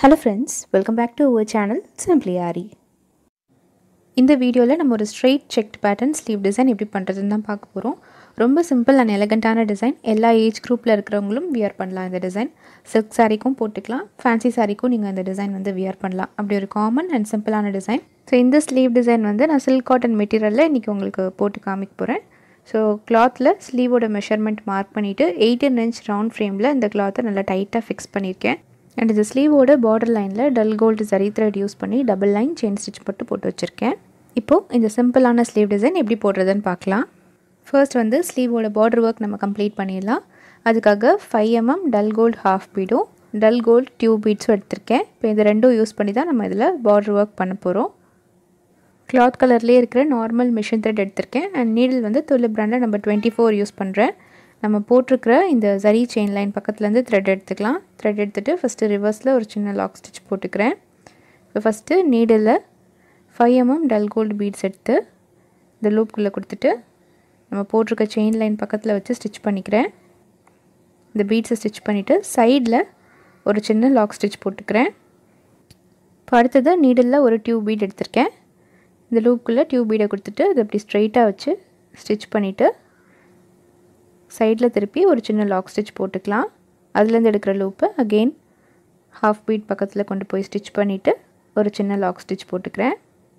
hello friends welcome back to our channel simply Aari இந்த வீடியோவில் நம்ம ஒரு straight checked pattern sleeve design எப்படி பண்ணுறதுன்னு தான் பார்க்க போகிறோம் ரொம்ப சிம்பிள் அண்ட் எலகண்ட்டான டிசைன் எல்லா ஏஜ் குரூப்பில் இருக்கிறவங்களும் வியர் பண்ணலாம் இந்த டிசைன் சில்க் சாரீக்கும் போட்டுக்கலாம் ஃபேன்சி சாரீக்கும் நீங்கள் இந்த டிசைன் வந்து வியர் பண்ணலாம் அப்படி ஒரு காமன் அண்ட் சிம்பிளான டிசைன் ஸோ இந்த ஸ்லீவ் டிசைன் வந்து நான் சில்க் காட்டன் மெட்டீரியலில் இன்றைக்கி உங்களுக்கு போட்டு காமிக்க போகிறேன் ஸோ கிளாத்தில் ஸ்லீவோட மெஷர்மெண்ட் மார்க் பண்ணிவிட்டு எயிட்டீன் இன்ச் ரவுண்ட் ஃப்ரேமில் இந்த கிளாத்தை நல்லா டைட்டாக ஃபிக்ஸ் பண்ணியிருக்கேன் அண்ட் இந்த ஸ்லீவோட பார்டர் லைனில் dull gold zari thread use பண்ணி டபுள் லைன் செயின் ஸ்டிச் போட்டு போட்டு வச்சுருக்கேன் இப்போது இந்த சிம்பிளான ஸ்லீவ் டிசைன் எப்படி போடுறதுன்னு பார்க்கலாம் ஃபர்ஸ்ட் வந்து ஸ்லீவோட பார்டர் ஒர்க் நம்ம கம்ப்ளீட் பண்ணிடலாம் அதுக்காக five mm dull gold half பீடும் டல் கோல்டு டியூப் பீட்ஸும் எடுத்திருக்கேன் இப்போ இது ரெண்டும் யூஸ் பண்ணி தான் நம்ம இதில் பார்டர் ஒர்க் பண்ண போகிறோம் கிளாத் கலர்லேயே இருக்கிற நார்மல் மிஷின் த்ரெட் எடுத்திருக்கேன் அண்ட் நீடில் வந்து துளி பிராண்டில் நம்ம டுவெண்ட்டி ஃபோர் யூஸ் பண்ணுறேன் நம்ம போட்டிருக்கிற இந்த ஜரி செயின் லைன் பக்கத்துலேருந்து த்ரெட் எடுத்துக்கலாம் த்ரெட் எடுத்துகிட்டு ஃபஸ்ட்டு ரிவர்ஸில் ஒரு சின்ன லாக் ஸ்டிச் போட்டுக்கிறேன் இப்போ first needle five mm dull gold beads எடுத்து இந்த லூப்குள்ளே கொடுத்துட்டு நம்ம போட்டிருக்க செயின் லைன் பக்கத்தில் வச்சு ஸ்டிச் பண்ணிக்கிறேன் இந்த பீட்ஸை ஸ்டிச் பண்ணிவிட்டு சைடில் ஒரு சின்ன லாக் ஸ்டிச் போட்டுக்கிறேன் இப்போ அடுத்தது நீடில் ஒரு டியூப் பீட் எடுத்திருக்கேன் இந்த லூப்புக்குள்ளே டியூப் பீடை கொடுத்துட்டு அதை அப்படி ஸ்ட்ரைட்டாக வச்சு ஸ்டிச் பண்ணிவிட்டு சைடில் திருப்பி ஒரு சின்ன லாக் ஸ்டிச் போட்டுக்கலாம் அதுலேருந்து எடுக்கிற லூப்பை அகெயின் ஹாஃப் பீட் பக்கத்தில் கொண்டு போய் ஸ்டிச் பண்ணிவிட்டு ஒரு சின்ன லாக் ஸ்டிச் போட்டுக்கிறேன்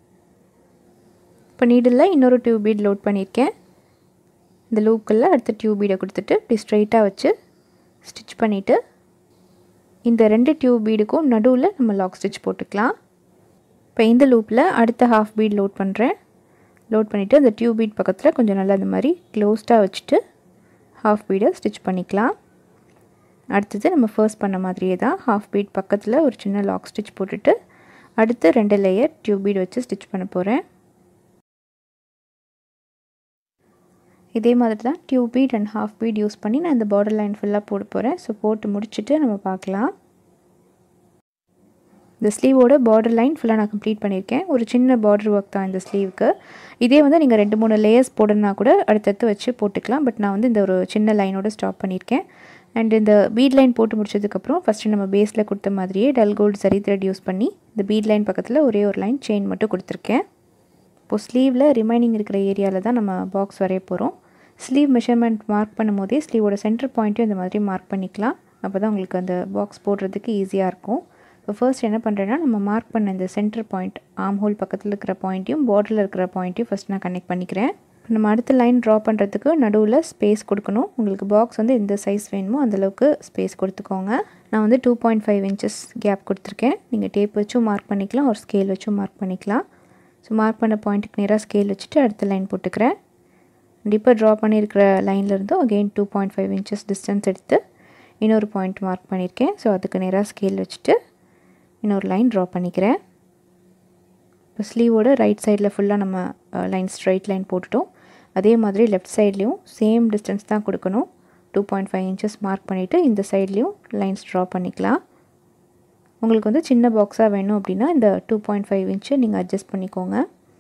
இப்போ நீடில் இன்னொரு டியூப் பீட் லோட் பண்ணியிருக்கேன் இந்த லூப்புக்குள்ளே அடுத்த டியூப் பீடை கொடுத்துட்டு இப்படி ஸ்ட்ரைட்டாக வச்சு ஸ்டிச் பண்ணிவிட்டு இந்த ரெண்டு டியூப் பீடுக்கும் நடுவில் நம்ம லாக் ஸ்டிச் போட்டுக்கலாம் இப்போ இந்த லூப்பில் அடுத்த ஹாஃப் பீட் லோட் பண்ணுறேன் லோட் பண்ணிவிட்டு அந்த டியூப் பீட் பக்கத்தில் கொஞ்சம் நல்லா இந்த மாதிரி க்ளோஸ்டாக வச்சுட்டு ஹாஃப் பீடை ஸ்டிச் பண்ணிக்கலாம் அடுத்தது நம்ம ஃபர்ஸ்ட் பண்ண மாதிரியே தான் ஹாஃப் பீட் பக்கத்தில் ஒரு சின்ன லாக் ஸ்டிச் போட்டுட்டு அடுத்து ரெண்டு லேயர் டியூப் பீட் வச்சு ஸ்டிச் பண்ண போகிறேன் இதே மாதிரி தான் tube bead and half bead use பண்ணி நான் இந்த பார்டர் லைன் ஃபுல்லாக போட போகிறேன் ஸோ போட்டு முடிச்சுட்டு நம்ம பார்க்கலாம் இந்த ஸ்லீவோட பார்டர் லைன் ஃபுல்லாக நான் கம்ப்ளீட் பண்ணியிருக்கேன் ஒரு சின்ன பார்டர் ஒர்க் தான் இந்த ஸ்லீவுக்கு இதே வந்து நீங்கள் ரெண்டு மூணு லேயர்ஸ் போடணுன்னா கூட அடுத்தடுத்து வச்சு போட்டுக்கலாம் பட் நான் வந்து இந்த ஒரு சின்ன லைனோட ஸ்டாப் பண்ணியிருக்கேன் அண்ட் இந்த பீட் லைன் போட்டு முடிச்சதுக்கப்புறம் ஃபஸ்ட்டு நம்ம பேஸில் கொடுத்த மாதிரியே டல் கோல்டு சரி த்ரெட் யூஸ் பண்ணி இந்த பீட் லைன் பக்கத்தில் ஒரே ஒரு லைன் செயின் மட்டும் கொடுத்துருக்கேன் இப்போது ஸ்லீவில் ரிமைனிங் இருக்கிற ஏரியாவில் தான் நம்ம பாக்ஸ் வரைய போகிறோம் ஸ்லீவ் மெஷர்மெண்ட் மார்க் பண்ணும் போதே ஸ்லீவோட சென்டர் பாயிண்ட்டையும் இந்த மாதிரி மார்க் பண்ணிக்கலாம் அப்போ தான் உங்களுக்கு அந்த பாக்ஸ் போடுறதுக்கு ஈஸியாக இருக்கும் இப்போ ஃபர்ஸ்ட் என்ன பண்ணுறேன்னா நம்ம மார்க் பண்ண இந்த சென்டர் பாயிண்ட் ஆம் ஹோல் பக்கத்தில் இருக்கிற பாயிண்ட்டையும் பார்டரில் இருக்கிற பாயிண்ட்டையும் ஃபஸ்ட் நான் கனெக்ட் பண்ணிக்கிறேன் இப்போ நம்ம அடுத்த லைன் ட்ரா பண்ணுறதுக்கு நடுவில் ஸ்பேஸ் கொடுக்கணும் உங்களுக்கு பாக்ஸ் வந்து எந்த சைஸ் வேணுமோ அந்தளவுக்கு ஸ்பேஸ் கொடுத்துக்கோங்க நான் வந்து two point five inches gap கொடுத்துருக்கேன் நீங்கள் டேப் வச்சும் மார்க் பண்ணிக்கலாம் ஒரு ஸ்கேல் வச்சும் மார்க் பண்ணிக்கலாம் ஸோ மார்க் பண்ண பாயிண்ட்டுக்கு நேராக ஸ்கேல் வச்சுட்டு அடுத்த லைன் போட்டுக்கிறேன் இப்போ ட்ரா பண்ணியிருக்கிற லைன்லேருந்தும் again two point five inches distance எடுத்து இன்னொரு பாயிண்ட் மார்க் பண்ணியிருக்கேன் ஸோ அதுக்கு நேராக ஸ்கேல் வச்சுட்டு இன்னொரு லைன் ட்ரா பண்ணிக்கிறேன் இப்போ ஸ்லீவோட ரைட் சைடில் ஃபுல்லாக நம்ம லைன் ஸ்ட்ரைட் லைன் போட்டுட்டோம் அதே மாதிரி லெஃப்ட் சைட்லேயும் சேம் டிஸ்டன்ஸ் தான் கொடுக்கணும் two point five inches mark பண்ணிவிட்டு இந்த சைட்லேயும் லைன்ஸ் ட்ரா பண்ணிக்கலாம் உங்களுக்கு வந்து சின்ன பாக்ஸாக வேணும் அப்படின்னா இந்த டூ பாயிண்ட் ஃபைவ் இன்ச்சு நீங்கள் அட்ஜஸ்ட் பண்ணிக்கோங்க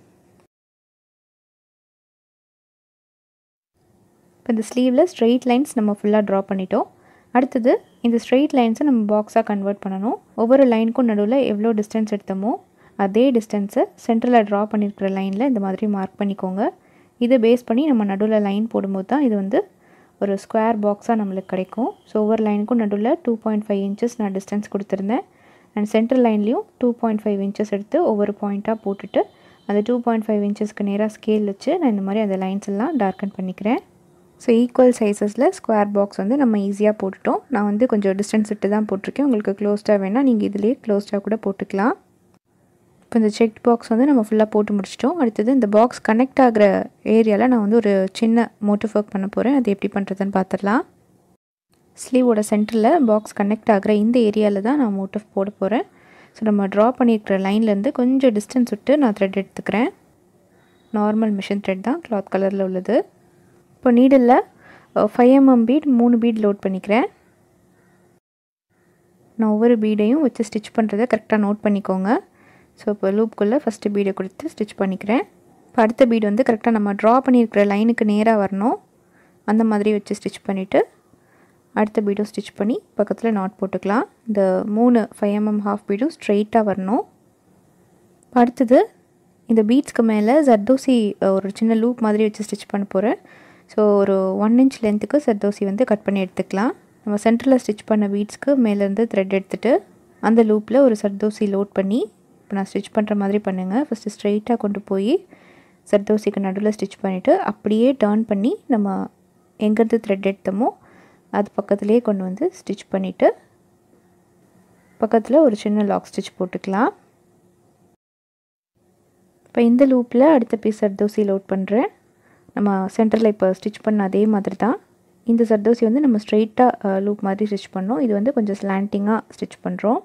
இப்போ இந்த ஸ்லீவில் ஸ்ட்ரெயிட் லைன்ஸ் நம்ம ஃபுல்லாக ட்ரா பண்ணிட்டோம் அடுத்தது இந்த ஸ்ட்ரெயிட் லைன்ஸை நம்ம பாக்ஸாக கன்வெர்ட் பண்ணணும் ஒவ்வொரு லைனுக்கும் நடுவில் எவ்வளோ டிஸ்டன்ஸ் எடுத்தோமோ அதே டிஸ்டன்ஸை சென்டரில் ட்ரா பண்ணியிருக்கிற லைனில் இந்த மாதிரி மார்க் பண்ணிக்கோங்க இதை பேஸ் பண்ணி நம்ம நடுவில் லைன் போடும்போது தான் இது வந்து ஒரு ஸ்கொயர் பாக்ஸாக நம்மளுக்கு கிடைக்கும் ஸோ ஒவ்வொரு லைனுக்கும் நடுவில் டூ பாயிண்ட் ஃபைவ் இன்ச்சஸ் நான் டிஸ்டன்ஸ் கொடுத்துருந்தேன் அண்ட் சென்டர் லைன்லேயும் டூ பாயிண்ட் ஃபைவ் இன்ச்சஸ் எடுத்து ஒவ்வொரு பாயிண்ட்டாக போட்டுட்டு அந்த டூ பாயிண்ட் ஃபைவ் இன்ச்சஸ்க்கு நேராக ஸ்கேல் வச்சு நான் இந்த மாதிரி அந்த லைன்ஸ் எல்லாம் டார்க்கன் பண்ணிக்கிறேன் ஸோ ஈக்குவல் சைஸஸில் ஸ்கொயர் பாக்ஸ் வந்து நம்ம ஈஸியாக போட்டுட்டோம் நான் வந்து கொஞ்சம் டிஸ்டன்ஸ் விட்டு தான் போட்டிருக்கேன் உங்களுக்கு க்ளோஸ்டாக வேணால் நீங்கள் இதிலேயே க்ளோஸ்டாக கூட போட்டுக்கலாம் இப்போ இந்த செக் பாக்ஸ் வந்து நம்ம ஃபுல்லாக போட்டு முடிச்சிட்டோம் அடுத்தது இந்த பாக்ஸ் கனெக்ட் ஆகிற ஏரியாவில் நான் வந்து ஒரு சின்ன மோட்டிவ் ஒர்க் பண்ண போகிறேன் அது எப்படி பண்ணுறதுன்னு பார்த்துடலாம் ஸ்லீவோட சென்டரில் பாக்ஸ் கனெக்ட் ஆகிற இந்த ஏரியாவில் தான் நான் மோட்டிவ் போட போகிறேன் ஸோ நம்ம ட்ரா பண்ணியிருக்கிற லைன்லேருந்து கொஞ்சம் டிஸ்டன்ஸ் விட்டு நான் த்ரெட் எடுத்துக்கிறேன் நார்மல் மிஷின் த்ரெட் தான் கிளாத் கலரில் உள்ளது இப்போ நீடில் ஃபைவ் எம்எம் பீட் மூணு பீட் லோட் பண்ணிக்கிறேன் நான் ஒவ்வொரு பீடையும் வச்சு ஸ்டிச் பண்ணுறதை கரெக்டாக நோட் பண்ணிக்கோங்க ஸோ இப்போ லூப்குள்ளே ஃபஸ்ட்டு பீடை கொடுத்து ஸ்டிச் பண்ணிக்கிறேன் இப்போ அடுத்த பீடு வந்து கரெக்டாக நம்ம ட்ரா பண்ணியிருக்கிற லைனுக்கு நேராக வரணும் அந்த மாதிரி வச்சு ஸ்டிச் பண்ணிவிட்டு அடுத்த பீடும் ஸ்டிச் பண்ணி பக்கத்தில் நாட் போட்டுக்கலாம் இந்த மூணு ஃபைவ் எம்எம் ஹாஃப் பீடும் ஸ்ட்ரெயிட்டாக வரணும் அடுத்தது இந்த பீட்ஸ்க்கு மேலே ஜர்தோசி ஒரு சின்ன லூப் மாதிரி வச்சு ஸ்டிச் பண்ண போகிறேன் ஸோ ஒரு ஒன் இன்ச் லென்த்துக்கு ஜர்தோசி வந்து கட் பண்ணி எடுத்துக்கலாம் நம்ம சென்டரில் ஸ்டிச் பண்ண பீட்ஸ்க்கு மேலேருந்து த்ரெட் எடுத்துகிட்டு அந்த லூப்பில் ஒரு சர்தோசி லோட் பண்ணி இப்போ நான் ஸ்டிச் பண்ணுற மாதிரி பண்ணுங்கள் ஃபஸ்ட்டு ஸ்ட்ரெயிட்டாக கொண்டு போய் சர்தோசிக்கு நடுவில் ஸ்டிச் பண்ணிவிட்டு அப்படியே டர்ன் பண்ணி நம்ம எங்கேருந்து த்ரெட் எடுத்தோமோ அது பக்கத்துலேயே கொண்டு வந்து ஸ்டிச் பண்ணிவிட்டு பக்கத்தில் ஒரு சின்ன லாக் ஸ்டிச் போட்டுக்கலாம் இப்போ இந்த லூப்பில் அடுத்த பீஸ் சர்தோசி லோட் பண்ணுறேன் நம்ம சென்டரில் இப்போ ஸ்டிச் பண்ண அதே மாதிரி தான் இந்த சர்தோசி வந்து நம்ம ஸ்ட்ரெயிட்டாக லூப் மாதிரி ஸ்டிச் பண்ணோம் இது வந்து கொஞ்சம் ஸ்லாண்டிங்காக ஸ்டிச் பண்ணுறோம்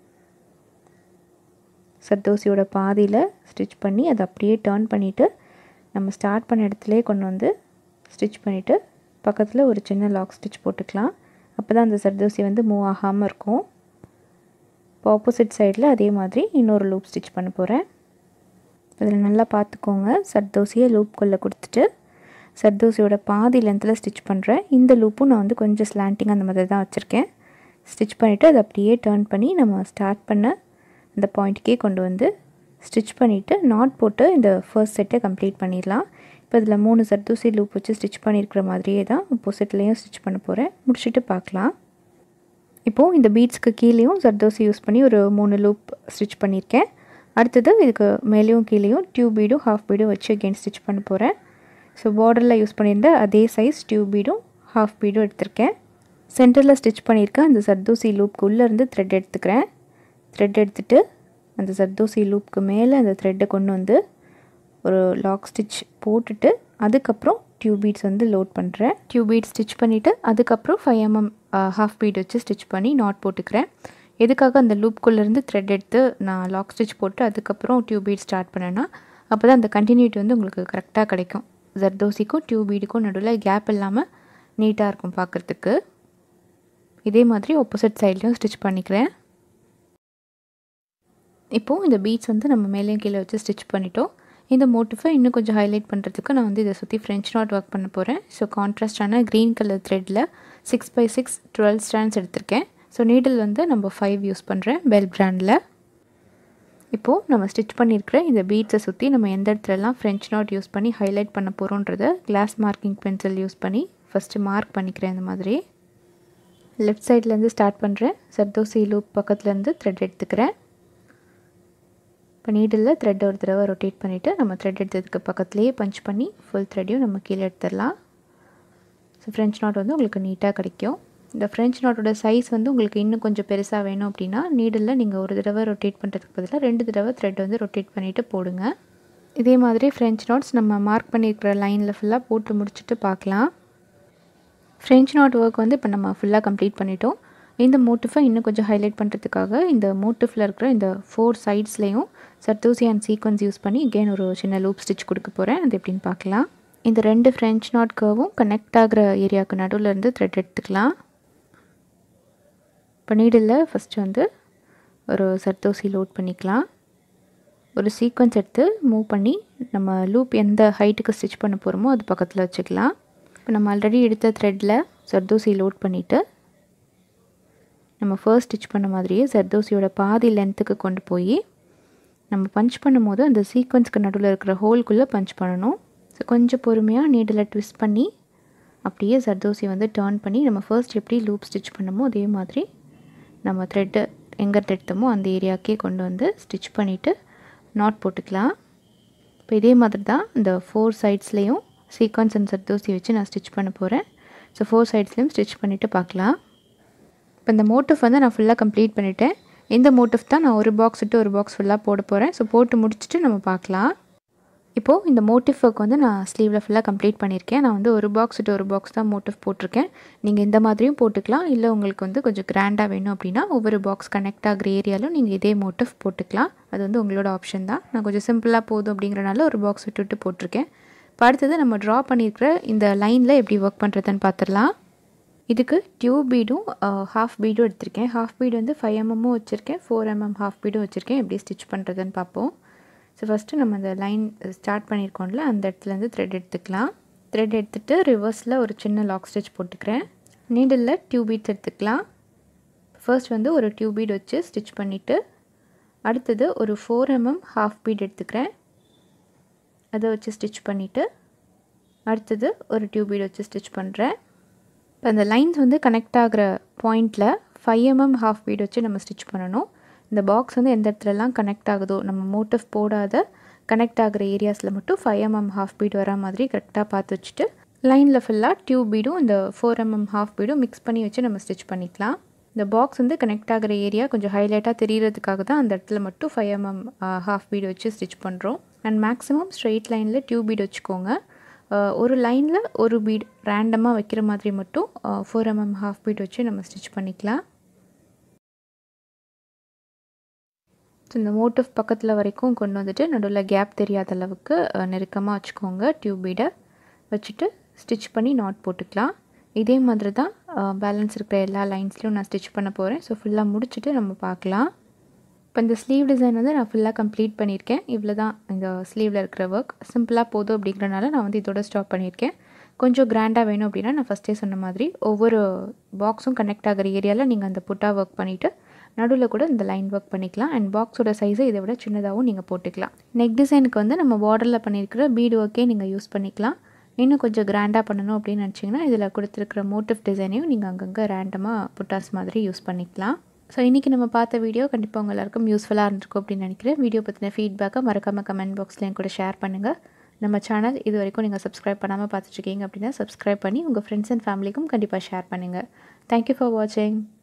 சர்தோசியோட பாதியில் ஸ்டிச் பண்ணி அதை அப்படியே டேர்ன் பண்ணிவிட்டு நம்ம ஸ்டார்ட் பண்ண இடத்துலே கொண்டு வந்து ஸ்டிச் பண்ணிவிட்டு பக்கத்தில் ஒரு சின்ன லாக் ஸ்டிச் போட்டுக்கலாம் அப்போ தான் அந்த சர்தோசி வந்து மூவ் ஆகாமல் இருக்கும் இப்போ ஆப்போசிட் சைடில் அதே மாதிரி இன்னொரு லூப் ஸ்டிச் பண்ண போகிறேன் இதில் நல்லா பார்த்துக்கோங்க சர்தோசியை லூப்குள்ளே கொடுத்துட்டு சர்தோசியோட பாதி லென்த்தில் ஸ்டிச் பண்ணுறேன் இந்த லூப்பும் நான் வந்து கொஞ்சம் ஸ்லாண்டிங் அந்த மாதிரி தான் வச்சுருக்கேன் ஸ்டிச் பண்ணிவிட்டு அதை அப்படியே டேர்ன் பண்ணி நம்ம ஸ்டார்ட் பண்ண இந்த பாயிண்ட்டுக்கே கொண்டு வந்து ஸ்டிச் பண்ணிவிட்டு நாட் போட்டு இந்த ஃபர்ஸ்ட் செட்டை கம்ப்ளீட் பண்ணிடலாம் இப்போ இதில் மூணு சர்தூசி லூப் வச்சு ஸ்டிச் பண்ணியிருக்கிற மாதிரியே தான் ஆப்போசிட்லேயும் ஸ்டிச் பண்ண போகிறேன் முடிச்சுட்டு பார்க்கலாம் இப்போது இந்த பீட்ஸ்க்கு கீழேயும் சர்தோசி யூஸ் பண்ணி ஒரு மூணு லூப் ஸ்டிச் பண்ணியிருக்கேன் அடுத்தது இதுக்கு மேலேயும் கீழேயும் டியூப் பீடும் ஹாஃப் பீடும் வச்சு அகெயின் ஸ்டிச் பண்ண போகிறேன் ஸோ பார்டரில் யூஸ் பண்ணியிருந்த அதே சைஸ் டியூப் பீடும் ஹாஃப் பீடும் எடுத்திருக்கேன் சென்டரில் ஸ்டிச் பண்ணியிருக்கேன் அந்த சர்தூசி லூப்க்கு உள்ளேருந்து த்ரெட் எடுத்துக்கிறேன் த்ரெட் எடுத்துகிட்டு அந்த சர்தூசி லூப்க்கு மேலே அந்த த்ரெட்டை கொண்டு வந்து ஒரு லாக் ஸ்டிச் போட்டுட்டு அதுக்கப்புறம் டியூப் பீட்ஸ் வந்து லோட் பண்ணுறேன் டியூப் பீட் ஸ்டிச் பண்ணிவிட்டு அதுக்கப்புறம் ஃபைவ் எம்எம் ஹாஃப் பீட் வச்சு ஸ்டிச் பண்ணி நாட் போட்டுக்கிறேன் எதுக்காக அந்த லூப்குள்ளேருந்து த்ரெட் எடுத்து நான் லாக் ஸ்டிச் போட்டு அதுக்கப்புறம் டியூப் பீட் ஸ்டார்ட் பண்ணேன்னா அப்போ தான் அந்த கண்டினியூட்டி வந்து உங்களுக்கு கரெக்டாக கிடைக்கும் ஜர்தோசிக்கும் டியூப் பீடுக்கும் நடுவில் கேப் இல்லாமல் நீட்டாக இருக்கும் பார்க்குறதுக்கு இதே மாதிரி ஆப்போசிட் சைட்லேயும் ஸ்டிச் பண்ணிக்கிறேன் இப்போது இந்த பீட்ஸ் வந்து நம்ம மேலேயும் கீழே வச்சு ஸ்டிச் பண்ணிட்டோம் இந்த மோட்டிஃபை இன்னும் கொஞ்சம் ஹைலைட் பண்ணுறதுக்கு நான் வந்து இதை சுற்றி ஃப்ரெஞ்ச் நாட் ஒர்க் பண்ண போகிறேன் ஸோ கான்ட்ராஸ்டான க்ரீன் கலர் த்ரெட்டில் six by six twelve strands எடுத்திருக்கேன் ஸோ நீடில் வந்து நம்ம ஃபைவ் யூஸ் பண்ணுறேன் பெல் பிராண்டில் இப்போது நம்ம ஸ்டிச் பண்ணியிருக்கிற இந்த பீட்ஸை சுற்றி நம்ம எந்த இடத்துலலாம் ஃப்ரெஞ்ச் நாட் யூஸ் பண்ணி ஹைலைட் பண்ண போகிறோன்றத கிளாஸ் மார்க்கிங் பென்சில் யூஸ் பண்ணி ஃபஸ்ட்டு மார்க் பண்ணிக்கிறேன் இந்த மாதிரி லெஃப்ட் சைட்லேருந்து ஸ்டார்ட் பண்ணுறேன் சர்தோசி லூப் பக்கத்துலேருந்து த்ரெட் எடுத்துக்கிறேன் இப்போ நீடில் த்ரெட் ஒரு தடவை ரொட்டேட் பண்ணிவிட்டு நம்ம த்ரெட் எடுத்ததுக்கு பக்கத்துலேயே பஞ்ச் பண்ணி ஃபுல் த்ரெட்டையும் நம்ம கீழே எடுத்துடலாம் ஸோ ஃப்ரெஞ்ச் நாட் வந்து உங்களுக்கு நீட்டாக கிடைக்கும் இந்த ஃப்ரெஞ்ச் நாட்டோட சைஸ் வந்து உங்களுக்கு இன்னும் கொஞ்சம் பெருசாக வேணும் அப்படின்னா நீடில் நீங்கள் ஒரு தடவை ரொட்டேட் பண்ணுறதுக்கு பதிலாக ரெண்டு தடவை த்ரெட் வந்து ரொட்டேட் பண்ணிவிட்டு போடுங்க இதே மாதிரி ஃப்ரெஞ்ச் நாட்ஸ் நம்ம மார்க் பண்ணியிருக்கிற லைனில் ஃபுல்லாக போட்டு முடிச்சுட்டு பார்க்கலாம் ஃப்ரெஞ்ச் நாட் ஒர்க் வந்து இப்போ நம்ம ஃபுல்லாக கம்ப்ளீட் பண்ணிட்டோம் இந்த மோட்டிஃபை இன்னும் கொஞ்சம் ஹைலைட் பண்ணுறதுக்காக இந்த மோட்டிஃபில் இருக்கிற இந்த ஃபோர் சைட்ஸ்லேயும் சர்தூசி அண்ட் சீக்வன்ஸ் யூஸ் பண்ணி அகெயின் ஒரு சின்ன லூப் ஸ்டிச் கொடுக்க போகிறேன் அது எப்படின்னு பார்க்கலாம் இந்த ரெண்டு ஃப்ரெஞ்ச் நாட் கர்வும் கனெக்ட் ஆகிற ஏரியாவுக்கு நடுவில் இருந்து த்ரெட் எடுத்துக்கலாம் இப்போ நீடில் ஃபஸ்ட்டு வந்து ஒரு சர்தோசி லோட் பண்ணிக்கலாம் ஒரு சீக்வன்ஸ் எடுத்து மூவ் பண்ணி நம்ம லூப் எந்த ஹைட்டுக்கு ஸ்டிச் பண்ண போகிறோமோ அது பக்கத்தில் வச்சுக்கலாம் இப்போ நம்ம ஆல்ரெடி எடுத்த த்ரெட்டில் சர்தோசி லோட் பண்ணிவிட்டு நம்ம ஃபர்ஸ்ட் ஸ்டிச் பண்ண மாதிரியே சர்தோசியோட பாதி லென்த்துக்கு கொண்டு போய் நம்ம பஞ்ச் பண்ணும்போது அந்த சீக்வன்ஸ்க்கு நடுவில் இருக்கிற ஹோல்குள்ளே பஞ்ச் பண்ணணும் ஸோ கொஞ்சம் பொறுமையாக நீடில் ட்விஸ்ட் பண்ணி அப்படியே சர்தோசி வந்து டேர்ன் பண்ணி நம்ம ஃபர்ஸ்ட் எப்படி லூப் ஸ்டிச் பண்ணமோ அதே மாதிரி நம்ம த்ரெட்டு எங்கே எடுத்தோமோ அந்த ஏரியாக்கே கொண்டு வந்து ஸ்டிச் பண்ணிவிட்டு நாட் போட்டுக்கலாம் இப்போ இதே மாதிரி தான் இந்த ஃபோர் சைட்ஸ்லேயும் சீக்வன்ஸ் அண்ட் சர்தோசி வச்சு நான் ஸ்டிச் பண்ண போகிறேன் ஸோ ஃபோர் சைட்ஸ்லேயும் ஸ்டிச் பண்ணிவிட்டு பார்க்கலாம் இப்போ இந்த மோட்டிவ் வந்து நான் ஃபுல்லாக கம்ப்ளீட் பண்ணிவிட்டேன் இந்த மோட்டிவ் தான் நான் ஒரு பாக்ஸ் விட்டு ஒரு பாக்ஸ் ஃபுல்லாக போட போகிறேன் ஸோ போட்டு முடிச்சுட்டு நம்ம பார்க்கலாம் இப்போது இந்த மோட்டிவ் ஒர்க் வந்து நான் ஸ்லீவில் ஃபுல்லாக கம்ப்ளீட் பண்ணியிருக்கேன் நான் வந்து ஒரு பாக்ஸ் விட்டு ஒரு பாக்ஸ் தான் மோட்டிவ் போட்டிருக்கேன் நீங்கள் இந்த மாதிரியும் போட்டுக்கலாம் இல்லை உங்களுக்கு வந்து கொஞ்சம் கிராண்டாக வேணும் அப்படின்னா ஒவ்வொரு பாக்ஸ் கனெக்ட் ஆகிற ஏரியாலும் நீங்கள் இதே மோட்டிவ் போட்டுக்கலாம் அது வந்து உங்களோட ஆப்ஷன் தான் நான் கொஞ்சம் சிம்பிளாக போதும் அப்படிங்கிறனால ஒரு பாக்ஸ் விட்டு விட்டு போட்டிருக்கேன் இப்போ அடுத்தது நம்ம ட்ரா பண்ணியிருக்கிற இந்த லைனில் எப்படி ஒர்க் பண்ணுறதுன்னு பார்த்துடலாம் இதுக்கு டியூப் பீடும் ஹாஃப் பீடும் எடுத்திருக்கேன் ஹாஃப் பீடு வந்து ஃபைவ் எம்எம்மும் வச்சுருக்கேன் ஃபோர் எம்எம் ஹாஃப் பீடும் வச்சுருக்கேன் எப்படி ஸ்டிச் பண்ணுறதுன்னு பார்ப்போம் ஸோ ஃபஸ்ட்டு நம்ம அந்த லைன் ஸ்டார்ட் பண்ணியிருக்கோம்ல அந்த இடத்துலேருந்து த்ரெட் எடுத்துக்கலாம் த்ரெட் எடுத்துகிட்டு ரிவர்ஸில் ஒரு சின்ன லாக் ஸ்டிச் போட்டுக்கிறேன் நீடிலில் டியூப் பீட்ஸ் எடுத்துக்கலாம் ஃபர்ஸ்ட் வந்து ஒரு டியூப் பீட் வச்சு ஸ்டிச் பண்ணிவிட்டு அடுத்தது ஒரு ஃபோர் எம்எம் ஹாஃப் பீட் எடுத்துக்கிறேன் அதை வச்சு ஸ்டிச் பண்ணிவிட்டு அடுத்தது ஒரு டியூப் பீட் வச்சு ஸ்டிச் பண்ணுறேன் இப்போ அந்த லைன்ஸ் வந்து கனெக்ட் ஆகிற பாயிண்டில் ஃபைவ் எம்எம் ஹாஃப் பீட் வச்சு நம்ம ஸ்டிச் பண்ணணும் இந்த பாக்ஸ் வந்து எந்த இடத்துலலாம் கனெக்ட் ஆகுதோ நம்ம மோட்டிவ் போடாத கனெக்ட் ஆகிற ஏரியாஸில் மட்டும் ஃபைவ் எம்எம் ஹாஃப் பீட் வரா மாதிரி கரெக்டாக பார்த்து வச்சுட்டு லைனில் ஃபுல்லாக டியூப் பீடும் இந்த ஃபோர் எம்எம் ஹாஃப் பீடும் மிக்ஸ் பண்ணி வச்சு நம்ம ஸ்டிச் பண்ணிக்கலாம் இந்த பாக்ஸ் வந்து கனெக்ட் ஆகிற ஏரியா கொஞ்சம் ஹைலைட்டாக தெரியறதுக்காக தான் அந்த இடத்துல மட்டும் ஃபைவ் எம்எம் ஹாஃப் பீடு வச்சு ஸ்டிச் பண்ணுறோம் அண்ட் மேக்ஸிமம் ஸ்ட்ரெயிட் லைனில் டியூப் பீட் வச்சுக்கோங்க ஒரு லைனில் ஒரு பீட் ரேண்டமாக வைக்கிற மாதிரி மட்டும் ஃபோர் எம்எம் ஹாஃப் பீட் வச்சு நம்ம ஸ்டிச் பண்ணிக்கலாம் ஸோ இந்த மோட்டிவ் பக்கத்தில் வரைக்கும் கொண்டு வந்துட்டு நடுவில் கேப் தெரியாத அளவுக்கு நெருக்கமாக வச்சுக்கோங்க டியூப் பீடை வச்சுட்டு ஸ்டிச் பண்ணி நாட் போட்டுக்கலாம் இதே மாதிரி தான் பேலன்ஸ் இருக்கிற எல்லா லைன்ஸ்லையும் நான் ஸ்டிச் பண்ண போகிறேன் ஸோ ஃபுல்லாக முடிச்சுட்டு நம்ம பார்க்கலாம் இப்போ இந்த ஸ்லீவ் டிசைன் வந்து நான் ஃபுல்லாக கம்ப்ளீட் பண்ணியிருக்கேன் இவ்வளோ தான் இந்த ஸ்லீவில் இருக்கிற ஒர்க் சிம்பிளாக போதும் அப்படிங்கிறனால நான் வந்து இதோட ஸ்டாப் பண்ணியிருக்கேன் கொஞ்சம் கிராண்டாக வேணும் அப்படின்னா நான் ஃபஸ்ட்டே சொன்ன மாதிரி ஒவ்வொரு பாக்ஸும் கனெக்ட் ஆகிற ஏரியாவில் நீங்கள் அந்த புட்டாக ஒர்க் பண்ணிவிட்டு நடுவில் கூட இந்த லைன் ஒர்க் பண்ணிக்கலாம் அண்ட் பாக்ஸோட சைஸை இதை விட சின்னதாகவும் நீங்கள் போட்டுக்கலாம் நெக் டிசைனுக்கு வந்து நம்ம பார்டரில் பண்ணியிருக்கிற பீடு ஒர்க்கே நீங்கள் யூஸ் பண்ணிக்கலாம் இன்னும் கொஞ்சம் கிராண்டாக பண்ணணும் அப்படின்னு நினச்சிங்கன்னா இதில் கொடுத்துருக்கிற மோட்டிவ் டிசைனையும் நீங்கள் அங்கங்கே ரேண்டமாக புட்டாஸ் மாதிரி யூஸ் பண்ணிக்கலாம் ஸோ இன்றைக்கி நம்ம பார்த்த வீடியோ கண்டிப்பாக உங்கள் எல்லாருக்கும் யூஸ்ஃபுல்லாக இருந்திருக்கும் அப்படின்னு நினைக்கிறேன் வீடியோ பற்றின ஃபீட்பேக்கை மறக்காமல் கமெண்ட் பாக்ஸ்லேயும் கூட ஷேர் பண்ணுங்கள் நம்ம சேனல் இது வரைக்கும் நீங்கள் சப்ஸ்கிரைப் பண்ணாமல் பார்த்துட்ருக்கீங்க அப்படின்னா சப்ஸ்கிரைப் பண்ணி உங்கள் ஃப்ரெண்ட்ஸ் அண்ட் ஃபேமிலிக்கும் கண்டிப்பாக ஷேர் பண்ணுங்கள் தேங்க்யூ ஃபார் வாட்சிங்